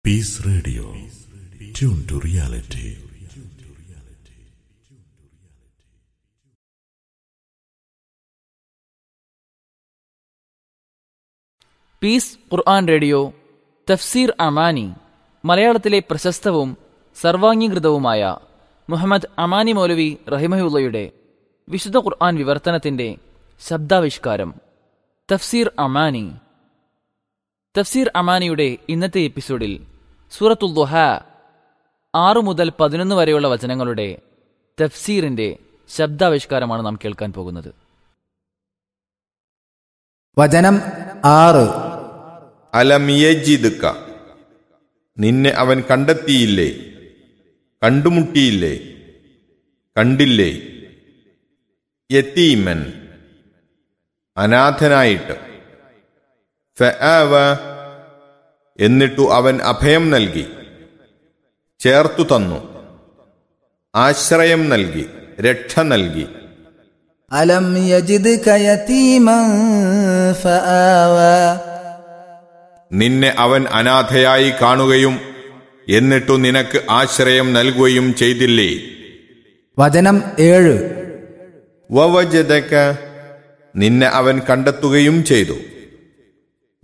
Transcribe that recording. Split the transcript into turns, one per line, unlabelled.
Peace Radio. Tune to reality.
Peace Quran radio Tafseer Amani മലയാളത്തിലെ പ്രശസ്തവും സർവാംഗീകൃതവുമായ മുഹമ്മദ് അമാനി മൗലവി റഹിമഹുള്ളയുടെ വിശുദ്ധ ഖുർആൻ വിവർത്തനത്തിന്റെ ശബ്ദാവിഷ്കാരം തഫ്സീർ അമാനി തഫ്സീർ അമാനിയുടെ ഇന്നത്തെ എപ്പിസോഡിൽ സൂറത്തുൽ ദുഹ ആറു മുതൽ പതിനൊന്ന് വരെയുള്ള വചനങ്ങളുടെ തഫ്സീറിന്റെ ശബ്ദാവിഷ്കാരമാണ് നാം കേൾക്കാൻ പോകുന്നത്
വചനം ആറ്
അലമിയജിതുക്ക നിന്നെ അവൻ കണ്ടെത്തിയില്ലേ കണ്ടുമുട്ടിയില്ലേ കണ്ടില്ലേ യത്തീമൻ അനാഥനായിട്ട് ഫഅവ എന്നിട്ടു അവൻ അഭയം നൽകി ചേർത്തു തന്നു ആശ്രയം നൽകി രക്ഷ നൽകി
അലം യജിദ്ക യതീമൻ ഫആവ
നിന്നെ അവൻ അനാഥയായി കാണുകയും എന്നിട്ടു നിനക്ക് ആശ്രയം നൽകുകയും ചെയ്തില്ലേ
വചനം ഏഴ്
വവജതക നിന്നെ അവൻ കണ്ടെത്തുകയും ചെയ്തു